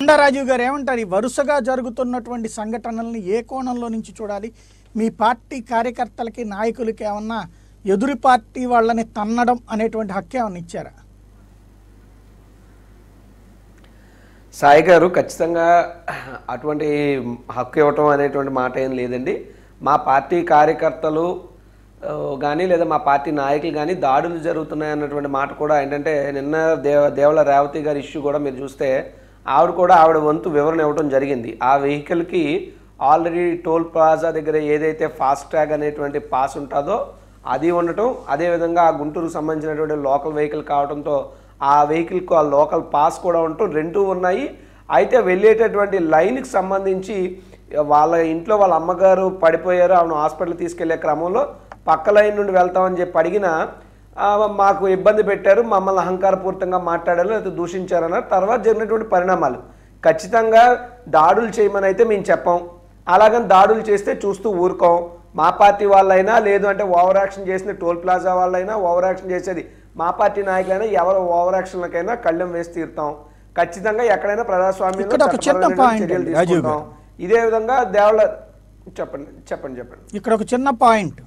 కొండా రాజీవ్ గారు ఏమంటారు ఈ వరుసగా జరుగుతున్నటువంటి సంఘటనల్ని ఏ కోణంలో నుంచి చూడాలి మీ పార్టీ కార్యకర్తలకి నాయకులకి ఏమన్నా ఎదురు పార్టీ వాళ్ళని తన్నడం అనేటువంటి హక్కు ఏమన్నా ఇచ్చారా సాయి గారు ఖచ్చితంగా అటువంటి హక్కు ఇవ్వటం అనేటువంటి మాట ఏం లేదండి మా పార్టీ కార్యకర్తలు కానీ లేదా మా పార్టీ నాయకులు కానీ దాడులు జరుగుతున్నాయి అన్నటువంటి మాట కూడా ఏంటంటే నిన్న దేవ దేవల రేవతి గారి ఇష్యూ కూడా మీరు చూస్తే ఆవిడ కూడా ఆవిడ వంతు వివరణ ఇవ్వడం జరిగింది ఆ వెహికల్కి ఆల్రెడీ టోల్ ప్లాజా దగ్గర ఏదైతే ఫాస్ట్ ట్యాగ్ అనేటువంటి పాస్ ఉంటుందో అది ఉండటం అదేవిధంగా ఆ గుంటూరుకు సంబంధించినటువంటి లోకల్ వెహికల్ కావడంతో ఆ వెహికల్కు ఆ లోకల్ పాస్ కూడా ఉండటం రెండూ ఉన్నాయి అయితే వెళ్ళేటటువంటి లైన్కి సంబంధించి వాళ్ళ ఇంట్లో వాళ్ళ అమ్మగారు పడిపోయారు ఆమెను హాస్పిటల్ తీసుకెళ్లే క్రమంలో పక్క లైన్ నుండి వెళ్తామని చెప్పి అడిగినా ఆ, మాకు ఇబ్బంది పెట్టారు మమ్మల్ని అహంకారపూరితంగా మాట్లాడారు లేదా దూషించారన్నారు తర్వాత జరిగినటువంటి పరిణామాలు ఖచ్చితంగా దాడులు చేయమని అయితే మేము చెప్పాం అలాగని దాడులు చేస్తే చూస్తూ ఊరుకోం మా పార్టీ వాళ్ళైనా లేదు అంటే ఓవర్ యాక్షన్ చేసిన టోల్ ప్లాజా వాళ్ళైనా ఓవర్ యాక్షన్ చేసేది మా పార్టీ నాయకులైనా ఎవరు ఓవర్ యాక్షన్లకైనా కళ్ళెం వేసి తీరుతాం ఖచ్చితంగా ఎక్కడైనా ప్రజాస్వామ్యంలో ఇక్కడ ఒక చిన్న చట్టపరమైన point చర్యలు అండి, రాజీవ్ తీసుకుంటాం ఇదే విధంగా దేవళ చెప్పండి చెప్పండి చెప్పండి ఇక్కడ ఒక చిన్న పాయింట్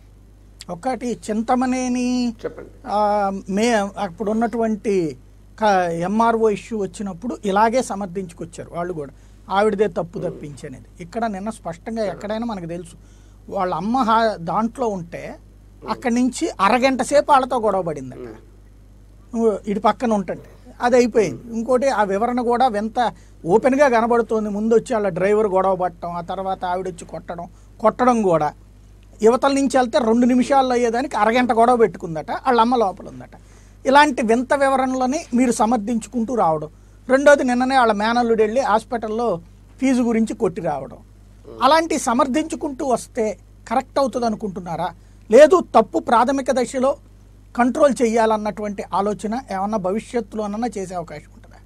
ఒకటి చింతమనేని చెప్పండి ఆ, మే అప్పుడు ఉన్నటువంటి ఎంఆర్ఓ ఇష్యూ వచ్చినప్పుడు ఇలాగే సమర్థించుకొచ్చారు వాళ్ళు కూడా ఆవిడదే తప్పు తప్పించి అనేది ఇక్కడ నిన్న స్పష్టంగా ఎక్కడైనా మనకు తెలుసు వాళ్ళ అమ్మ హా- దాంట్లో ఉంటే అక్కడి నుంచి అరగంట సేపు వాళ్ళతో గొడవ పడిందట నువ్వు ఇటు పక్కన ఉంటుంటే అది అయిపోయింది ఇంకోటి ఆ వివరణ కూడా వింత ఓపెన్గా కనబడుతోంది ముందు వచ్చి వాళ్ళ డ్రైవర్ గొడవ పట్టడం ఆ తర్వాత ఆవిడ వచ్చి కొట్టడం కొట్టడం కూడా యువతల నుంచి వెళ్తే రెండు నిమిషాల్లో అయ్యేదానికి అరగంట గొడవ పెట్టుకుందట వాళ్ళ అమ్మ లోపల ఉందట ఇలాంటి వింత వివరణలని మీరు సమర్థించుకుంటూ రావడం రెండోది నిన్ననే వాళ్ళ మేనల్లుడు వెళ్ళి హాస్పిటల్లో ఫీజు గురించి కొట్టి రావడం అలాంటి సమర్థించుకుంటూ వస్తే కరెక్ట్ అవుతుంది అనుకుంటున్నారా లేదు తప్పు ప్రాథమిక దశలో కంట్రోల్ చేయాలన్నటువంటి ఆలోచన ఏమన్నా భవిష్యత్తులోనన్నా చేసే అవకాశం ఉంటుందా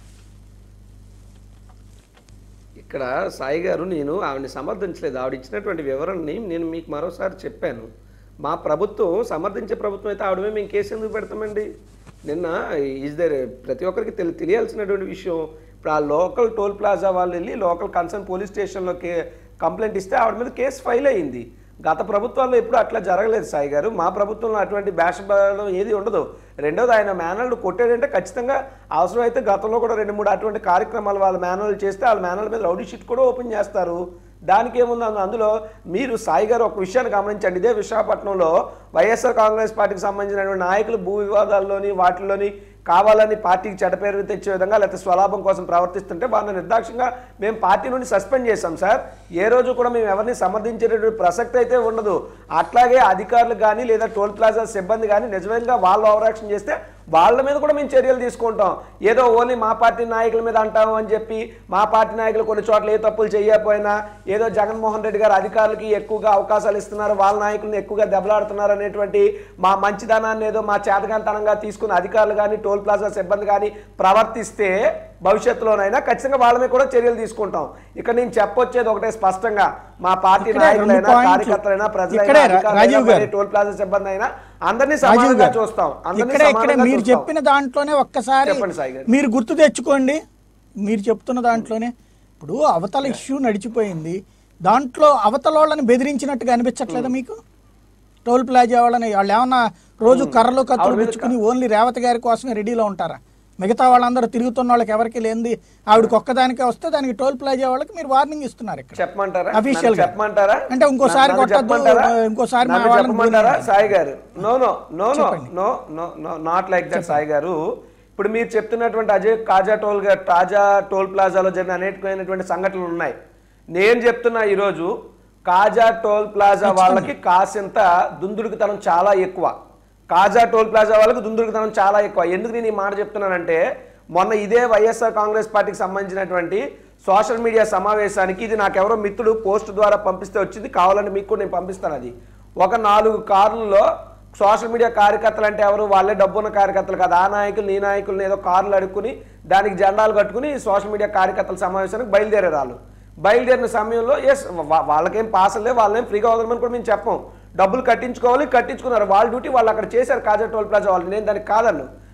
ఇక్కడ సాయి గారు నేను ఆవిడని సమర్థించలేదు ఆవిడ ఇచ్చినటువంటి వివరణని నేను మీకు మరోసారి చెప్పాను మా ప్రభుత్వం సమర్థించే ప్రభుత్వం అయితే ఆవిడ మీద మేము కేసు ఎందుకు పెడతామండి నిన్న ఈజ్ దర్ ప్రతి ఒక్కరికి తెలి తెలియాల్సినటువంటి విషయం ఇప్పుడు ఆ లోకల్ టోల్ ప్లాజా వాళ్ళు వెళ్ళి లోకల్ కన్సర్న్ పోలీస్ స్టేషన్లో కే కంప్లైంట్ ఇస్తే ఆవిడ మీద కేసు ఫైల్ అయింది గత ప్రభుత్వాల్లో ఎప్పుడు అట్లా జరగలేదు సాయి గారు మా ప్రభుత్వంలో అటువంటి బ్యాషబలం ఏది ఉండదు రెండోది ఆయన మేనల్ని కొట్టాడంటే ఖచ్చితంగా అవసరమైతే గతంలో కూడా రెండు మూడు అటువంటి కార్యక్రమాలు వాళ్ళ మేనల్ చేస్తే వాళ్ళ మేనల్ మీద రౌడీ షీట్ కూడా ఓపెన్ చేస్తారు దానికి ఏముంది అందు- అందులో మీరు సాయి గారు ఒక విషయాన్ని గమనించండి ఇదే విశాఖపట్నంలో వైఎస్ఆర్ కాంగ్రెస్ పార్టీకి సంబంధించినటువంటి నాయకులు భూ వివాదాల్లోని వాటిల్లోని కావాలని పార్టీకి చెడ్డ పేరు తెచ్చే విధంగా లేకపోతే స్వలాభం కోసం ప్రవర్తిస్తుంటే వాళ్ళని నిర్దాక్షంగా మేము పార్టీ నుండి సస్పెండ్ చేశాం సార్ ఏ రోజు కూడా మేము ఎవరిని సమర్థించేటటువంటి ప్రసక్తి అయితే ఉండదు అట్లాగే అధికారులు కానీ లేదా టోల్ ప్లాజా సిబ్బంది కానీ నిజంగా వాళ్ళు ఓవర్ యాక్షన్ చేస్తే వాళ్ళ మీద కూడా మేము చర్యలు తీసుకుంటాం ఏదో ఓన్లీ మా పార్టీ నాయకుల మీద అంటాము అని చెప్పి మా పార్టీ నాయకులు కొన్ని చోట్ల ఏ తప్పులు చేయకపోయినా ఏదో జగన్మోహన్ రెడ్డి గారు అధికారులకి ఎక్కువగా అవకాశాలు ఇస్తున్నారు వాళ్ళ నాయకులను ఎక్కువగా దెబ్బలాడుతున్నారు అనేటువంటి మా మంచిదనాన్ని ఏదో మా చేతకాంతనంగా తీసుకున్న అధికారులు కానీ టోల్ ప్లాజా సిబ్బంది కానీ ప్రవర్తిస్తే భవిష్యత్తులోనైనా ఖచ్చితంగా వాళ్ళ మీద కూడా చర్యలు తీసుకుంటాం ఇక్కడ నేను చెప్పొచ్చేది ఒకటే స్పష్టంగా మా పార్టీ ఇక్కడే రెండు నాయకులైనా పాయింట్లు. కార్యకర్తలైనా ప్రజలైనా ఇక్కడే రా- అధికారులైనా, రాజీవ్ గారు. మరి టోల్ ప్లాజా సిబ్బంది అయినా అందరినీ రాజీవ్ సమానంగా గారు చూస్తాం అందరినీ ఇక్కడే ఇక్కడే సమానంగా మీరు చూస్తాం. చెప్పిన దాంట్లోనే ఒక్కసారి చెప్పండి సాయి గారు. మీరు గుర్తు తెచ్చుకోండి మీరు చెప్తున్న దాంట్లోనే ఇప్పుడు అవతల ఇష్యూ నడిచిపోయింది దాంట్లో అవతల వాళ్ళని బెదిరించినట్టుగా అనిపించట్లేదా మీకు టోల్ ప్లాజా వాళ్ళని వాళ్ళు ఏమన్నా రోజు కర్రలు కత్తులు ఆవిడ మీద పుచ్చుకుని ఓన్లీ రేవతి గారి కోసమే రెడీలో ఉంటారా మిగతా వాళ్ళందరూ తిరుగుతున్న వాళ్ళకి ఎవరికి లేనిది ఆవిడకి ఒక్కదానికే వస్తే దానికి టోల్ ప్లాజా వాళ్ళకి మీరు వార్నింగ్ ఇస్తున్నారు ఇక్కడ చెప్పమంటారా Official నన్ను గా. చెప్పమంటారా అంటే ఇంకోసారి నన్ను కొట్టొద్దు, చెప్పమంటారా? ఇంకోసారి మా నన్ను వాళ్ళని చెప్పమంటారా పోనీయండి. సాయి గారు నో నో నో నో చెప్పండి. No no no not like that Sai గారు ఇప్పుడు మీరు చెప్తున్నటువంటి అజయ్ కాజా టోల్ గా- తాజా టోల్ ప్లాజాలో జరిగిన అనేకమైనటువంటి సంఘటనలు ఉన్నాయి నేను చెప్తున్నా ఈరోజు కాజా టోల్ ప్లాజా వాళ్ళకి కాసింత దుందుడుకుతనం చాలా ఎక్కువ కాజా టోల్ ప్లాజా వాళ్ళకి దుందుడుకుతనం చాలా ఎక్కువ ఎందుకు నేను ఈ మాట చెప్తున్నానంటే మొన్న ఇదే వైఎస్ఆర్ కాంగ్రెస్ పార్టీకి సంబంధించినటువంటి సోషల్ మీడియా సమావేశానికి ఇది నాకెవరో మిత్రుడు పోస్ట్ ద్వారా పంపిస్తే వచ్చింది కావాలంటే మీకు కూడా నేను పంపిస్తాను అది ఒక నాలుగు కార్లలో సోషల్ మీడియా కార్యకర్తలు అంటే ఎవరు వాళ్ళే డబ్బున్న కార్యకర్తలు కదా ఆ నాయకులు నీ నాయకులను ఏదో కార్లు అడుక్కుని దానికి జెండాలు కట్టుకుని సోషల్ మీడియా కార్యకర్తల సమావేశానికి బయలుదేరారు వాళ్ళు బయలుదేరిన సమయంలో ఎస్ వాళ్ళకేం పాసలే వాళ్ళేం ఫ్రీగా వదలమని కూడా మేము చెప్పం డబ్బులు కట్టించుకోవాలి కట్టించుకున్నారు వాళ్ళ డ్యూటీ వాళ్ళు అక్కడ చేశారు కాజా టోల్ ప్లాజా వాళ్ళు నేను దానికి కాదన్ను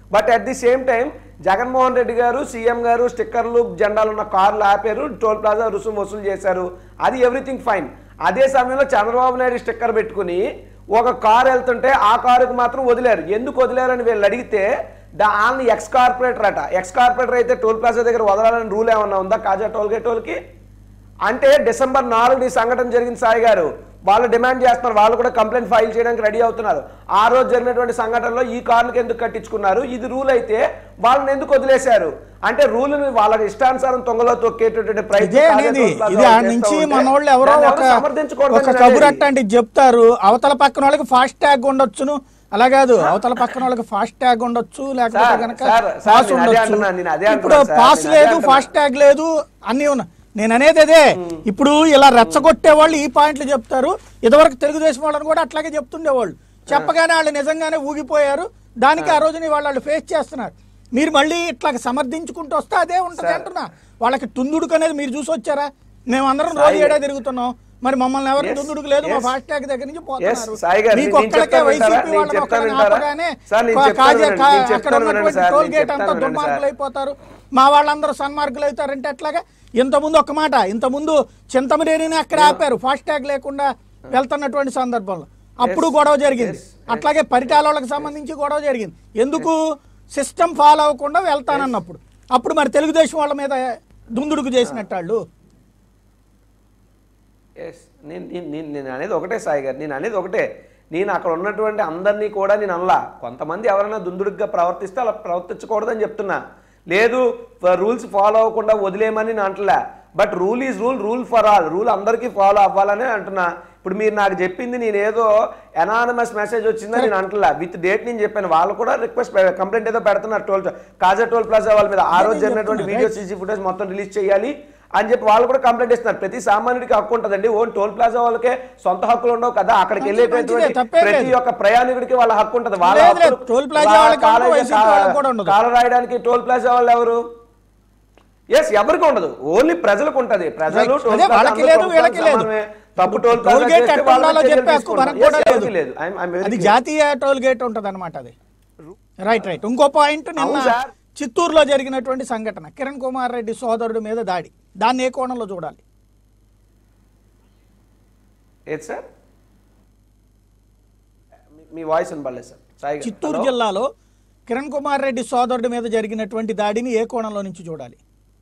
but at the same time Jaganmohan Reddy గారు సీఎం గారు స్టిక్కర్లు జెండాలు ఉన్న కార్లు ఆపారు టోల్ ప్లాజా రుసుము వసూలు చేశారు అది ఎవ్రీథింగ్ ఫైన్ అదే సమయంలో చంద్రబాబు నాయుడు స్టిక్కర్ పెట్టుకుని ఒక కారు వెళ్తుంటే ఆ కారుకు మాత్రం వదిలేరు ఎందుకు వదిలేరని వీళ్ళు అడిగితే దా వాళ్ళని ఎక్స్ కార్పొరేటర్ అట ఎక్స్ కార్పొరేటర్ అయితే టోల్ ప్లాజా దగ్గర వదలాలని రూల్ ఏమన్నా ఉందా కాజా టోల్ గేట్ టోల్కి అంటే డిసెంబర్ నాలుగు ఈ సంఘటన జరిగింది సాయి గారు వాళ్ళు డిమాండ్ చేస్తున్నారు వాళ్ళు కూడా కంప్లైంట్ ఫైల్ చేయడానికి రెడీ అవుతున్నారు ఆ రోజు జరిగినటువంటి సంఘటనలో ఈ కార్లకు ఎందుకు కట్టించుకున్నారు ఇది రూల్ అయితే వాళ్ళని ఎందుకు వదిలేశారు అంటే రూల్ వాళ్ళ ఇష్టానుసారం తొంగలో తొక్కేటటువంటి ఇదే అనేది ఇది ఆ నుంచి మనోళ్ళు ఎవరో ఒక ఒక కబురు అట్లాంటిది చెప్తారు అవతల పక్కన వాళ్ళకి ఫాస్ట్ ట్యాగ్ ఉండొచ్చును అలా కాదు అవతల పక్కన వాళ్ళకి ఫాస్ట్ ట్యాగ్ ఉండొచ్చు లేకపోతే సార్, కనుక సార్, సార్, పాస్ నేను అదే ఉండొచ్చు అంటున్నాను, నేను అదే ఇప్పుడు అంటున్నాను సార్, పాస్ నేను అదే లేదు అంటున్నాను. ఫాస్ట్ ట్యాగ్ లేదు అన్ని ఉన్నా నేను అనేది అదే ఇప్పుడు ఇలా రెచ్చగొట్టే వాళ్ళు ఈ పాయింట్లు చెప్తారు ఇదివరకు తెలుగుదేశం వాళ్ళని కూడా అట్లాగే చెప్తుండేవాళ్ళు చెప్పగానే వాళ్ళు నిజంగానే ఊగిపోయారు దానికి ఆ రోజుని వాళ్ళు వాళ్ళు ఫేస్ చేస్తున్నారు మీరు మళ్ళీ ఇట్లా సమర్థించుకుంటూ వస్తే అదే ఉంటుంది అంటున్నా వాళ్ళకి తుందుడుకు అనేది మీరు చూసి వచ్చారా మేమందరం రోజు సాయి- ఏడా తిరుగుతున్నాం మరి మమ్మల్ని ఎవరికి Yes, తుందుడుకు లేదు మా yes. ఫాస్ట్ ట్యాగ్ దగ్గర నుంచి Yes, పోతున్నారు సాయి గారు, మీకు నేను ఒక్కడికే చెప్తాను వైసీపీ వింటారా? నేను వాళ్ళని చెప్తాను ఒక్కడిని వింటారా? ఆపగానే సార్, నేను కా- చెప్తాను కాజా- వినండి, కా- నేను అక్కడ చెప్తాను వినండి ఉన్నటువంటి సార్, టోల్ నేను గేట్ అంతా చెప్తాను వినండి దుర్మార్గులు సార్. అయిపోతారు మా వాళ్ళందరూ సన్మార్గులు అవుతారంటే ఎట్లాగా ఇంతకుముందు ఒక మాట ఇంతకుముందు చింతమనేనిని అక్కడ ఆపారు ఫాస్ట్ ట్యాగ్ లేకుండా వెళ్తున్నటువంటి సందర్భంలో అప్పుడు గొడవ జరిగింది అట్లాగే పరిటాలకు సంబంధించి గొడవ జరిగింది ఎందుకు సిస్టమ్ ఫాలో అవ్వకుండా వెళ్తానన్నప్పుడు అప్పుడు మరి తెలుగుదేశం వాళ్ళ మీద దుందుడుకు చేసినట్టు వాళ్ళు ఎస్ నేను నేను- నేను నేను అనేది ఒకటే సాయి గారు నేను అనేది ఒకటే నేను అక్కడ ఉన్నటువంటి అందరినీ కూడా నేను అనలా కొంతమంది ఎవరైనా దుందుడుగ్గా ప్రవర్తిస్తే అలా ప్రవర్తించకూడదని చెప్తున్నా లేదు రూల్స్ ఫాలో అవ్వకుండా వదిలేయమని నేను అంటలే but rule is rule rule for all rule అందరికీ ఫాలో అవ్వాలని అంటున్నా ఇప్పుడు మీరు నాకు చెప్పింది నేను ఏదో ఎనానమస్ మెసేజ్ వచ్చిందని నేను అంటలా విత్ డేట్ నేను చెప్పాను వాళ్ళు కూడా రిక్వెస్ట్ కంప్లైంట్ ఏదో పెడుతున్నారు టోల్ కాజా టోల్ ప్లాజా వాళ్ళ మీద ఆ రోజు జరిగినటువంటి వీడియో సీసీ ఫుటేజ్ మొత్తం రిలీజ్ చేయాలి అని చెప్పి వాళ్ళు కూడా కంప్లైంట్ ఇస్తున్నారు ప్రతి సామాన్యుడికి హక్కు ఉంటుందండి ఓన్ టోల్ ప్లాజా వాళ్ళకే సొంత హక్కులు ఉండవు కదా అక్కడికి మంచిదే, వెళ్ళేటటువంటి తప్పేం ప్రతి లేదు. ఒక్క ప్రయాణికుడికి వాళ్ళ హక్కు ఉంటుంది వాళ్ళ లేదు, లేదు. హక్కులు- టోల్ ప్లాజా వాళ్ళ వాళ్ళకి కాలేజీ ఉండదు, వైసీపీ వాళ్ళకి కూడా ఉండదు. కాల రాయడానికి టోల్ ప్లాజా వాళ్ళు ఎవరు ఎస్ ఎవరికి ఉండదు ఓన్లీ ప్రజలకు ఉంటది ప్రజలు Right. టోల్ అదే ప్లాజా వాళ్ళకి అందరూ లేదు, ప్రభుత్వం వీళ్ళకి లేదు. సమానమే. తప్పు టోల్ టోల్ ప్లాజా గేట్ చేస్తే ఎట్లా వాళ్ళ మీద ఉండాలో చర్యలు చెప్పే హక్కు తీసుకుంటాం. మనకు Yes, కూడా ఎవరికి లేదు. లేదు I'm- I'm very అది clear. జాతీయ టోల్ గేట్ ఉంటది అనమాట అది రైట్ రైట్ ఇంకో పాయింట్ నిన్న అవును సార్. చిత్తూరులో జరిగినటువంటి సంఘటన కిరణ్ కుమార్ రెడ్డి సోదరుడి మీద దాడి దాన్ని ఏ కోణంలో చూడాలి ఏది సార్ మీ- మీ వాయిస్ వినపడలేదు సార్ సాయి గారు. చిత్తూరు హలో? జిల్లాలో కిరణ్ కుమార్ రెడ్డి సోదరుడి మీద జరిగినటువంటి దాడిని ఏ కోణంలో నుంచి చూడాలి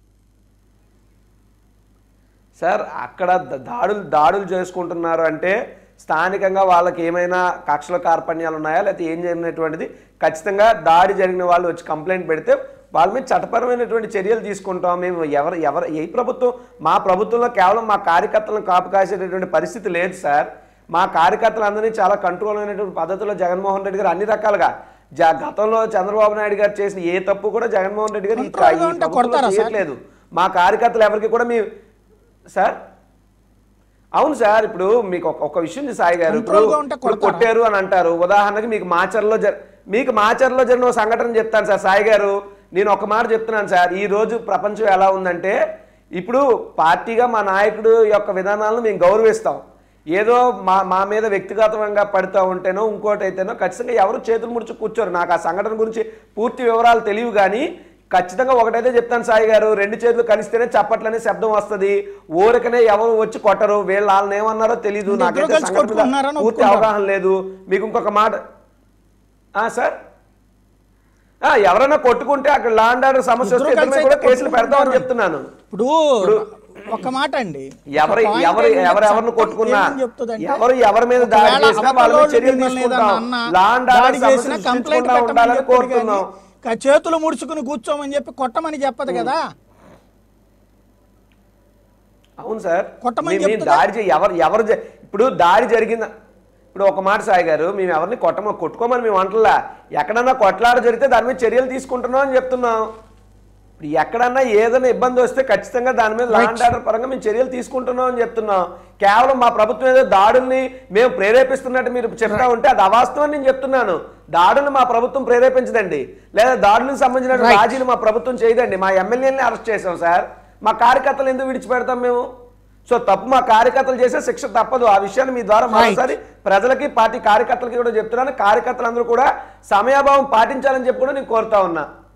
సార్ అక్కడ ద- దాడులు దాడులు చేసుకుంటున్నారు అంటే స్థానికంగా వాళ్ళకి ఏమైనా కక్షల కార్పణ్యాలు ఉన్నాయా లేకపోతే ఏం జరిగినటువంటిది ఖచ్చితంగా దాడి జరిగిన వాళ్ళు వచ్చి కంప్లైంట్ పెడితే వాళ్ళ మీద చట్టపరమైనటువంటి చర్యలు తీసుకుంటాం మేము ఎవరు ఎవరు ఏ ప్రభుత్వం మా ప్రభుత్వంలో కేవలం మా కార్యకర్తలను కాపు కాసేటటువంటి పరిస్థితి లేదు సార్ మా కార్యకర్తలందరినీ చాలా కంట్రోల్ అయినటువంటి పద్ధతిలో జగన్మోహన్ రెడ్డి గారు అన్ని రకాలుగా జ గతంలో చంద్రబాబు నాయుడు గారు చేసిన ఏ తప్పు కూడా జగన్మోహన్ రెడ్డి గారు ఈ Control గా ఈ ఉంటే ప్రభుత్వంలో కొడతారా సార్? చేయట్లేదు మా కార్యకర్తలు ఎవరికి కూడా మీ సార్ అవును సార్ ఇప్పుడు మీకు ఒక- ఒక విషయం ఉంది సాయి గారు ఇప్పుడు Control గా ఉంటే ఇప్పుడు కొడతారా? కొట్టారు అని అంటారు ఉదాహరణకి మీకు మాచర్లో జర మీకు మాచర్లో జరిగిన ఒక సంఘటన చెప్తాను సార్ సాయి గారు నేను ఒక మాట చెప్తున్నాను సార్ ఈ రోజు ప్రపంచం ఎలా ఉందంటే ఇప్పుడు పార్టీగా మా నాయకుడు యొక్క విధానాలను మేము గౌరవిస్తాం ఏదో మా మా మీద వ్యక్తిగతంగా పడుతూ ఉంటేనో ఇంకోటి అయితేనో ఖచ్చితంగా ఎవరు చేతులు ముడుచు కూర్చోరు నాకు ఆ సంఘటన గురించి పూర్తి వివరాలు తెలియవు కానీ ఖచ్చితంగా ఒకటైతే చెప్తాను సాయి గారు రెండు చేతులు కలిస్తేనే చప్పట్లనే శబ్దం వస్తది ఊరికనే ఎవరు వచ్చి కొట్టరు వీళ్ళు వాళ్ళని ఏమన్నారో తెలియదు అంటే ఇద్దరు నాకైతే కలిసి సంఘటన మీద కొట్టుకుంటున్నారని పూర్తి ఒప్పుకుంటాం. అవగాహన లేదు మీకు ఇంకొక మాట ఆ, సార్ ఆ, ఎవరైనా కొట్టుకుంటే అక్కడ లాండ్ ఆర్డర్ సమస్య వస్తే ఇద్దరు ఇద్దరి మీద కలిసి కూడా అయితే కేసులు పెడతామని కొట్టుకుంటారు. చెప్తున్నాను ఇప్పుడు ఒక మాట అండి ఎవరు ఒక point ఎవరు ఏంటంటే ఎవరు ఎవరిని చట్టం కొట్టుకున్నా ఏమని చెప్తుందంటే, ఎవరు ఎవరి మీద దాడి ఒకవేళ చేసినా వాళ్ళ మీద అవతలోళ్ళు చర్యలు మిమ్మల్ని తీసుకుంటాం ఏదన్నా అన్నా, లాండ్ దాడి ఆర్డర్ చేసిన సమస్య కంప్లైంట్ సృష్టించకుండా పెట్టమని ఉండాలని చెప్తారు కానీ, కోరుతున్నాం క- చేతులు ముడుచుకుని కూర్చోమని చెప్పి కొట్టమని చెప్పదు కదా అవును సార్ కొట్టమని మీ- మీ చెప్తుందా? దాడి చే- ఎవరు ఎవరు జ- ఇప్పుడు దాడి జరిగింద ఇప్పుడు ఒక మాట సాయి గారు మేము ఎవరిని కొట్టమ కొట్టుకోమని మేము అంటలా ఎక్కడన్నా కొట్లాడ జరిగితే దాని మీద చర్యలు తీసుకుంటున్నాం అని చెప్తున్నాం ఇప్పుడు ఎక్కడన్నా ఏదైనా ఇబ్బంది వస్తే ఖచ్చితంగా దాని మీద లాండ్ ఆర్డర్ పరంగా మేము చర్యలు తీసుకుంటున్నాం అని చెప్తున్నాం కేవలం మా ప్రభుత్వం ఏదో దాడుల్ని మేము ప్రేరేపిస్తున్నట్టు మీరు చెప్తా ఉంటే అది అవాస్తవం నేను చెప్తున్నాను దాడులు మా ప్రభుత్వం ప్రేరేపించదండి లేదా దాడులకు సంబంధించిన Right. రాజీలు మా ప్రభుత్వం చేయదండి మా ఎమ్మెల్యేని అరెస్ట్ చేసాం సార్ మా కార్యకర్తలు ఎందుకు విడిచిపెడతాం మేము సో తప్పు మా కార్యకర్తలు చేసే శిక్ష తప్పదు ఆ విషయాన్ని మీ ద్వారా మరోసారి ప్రజలకి పార్టీ కార్యకర్తలకి కూడా చెప్తున్నాను కార్యకర్తలందరూ కూడా సమయాభావం పాటించాలని చెప్పి కూడా నేను కోరుతా ఉన్నా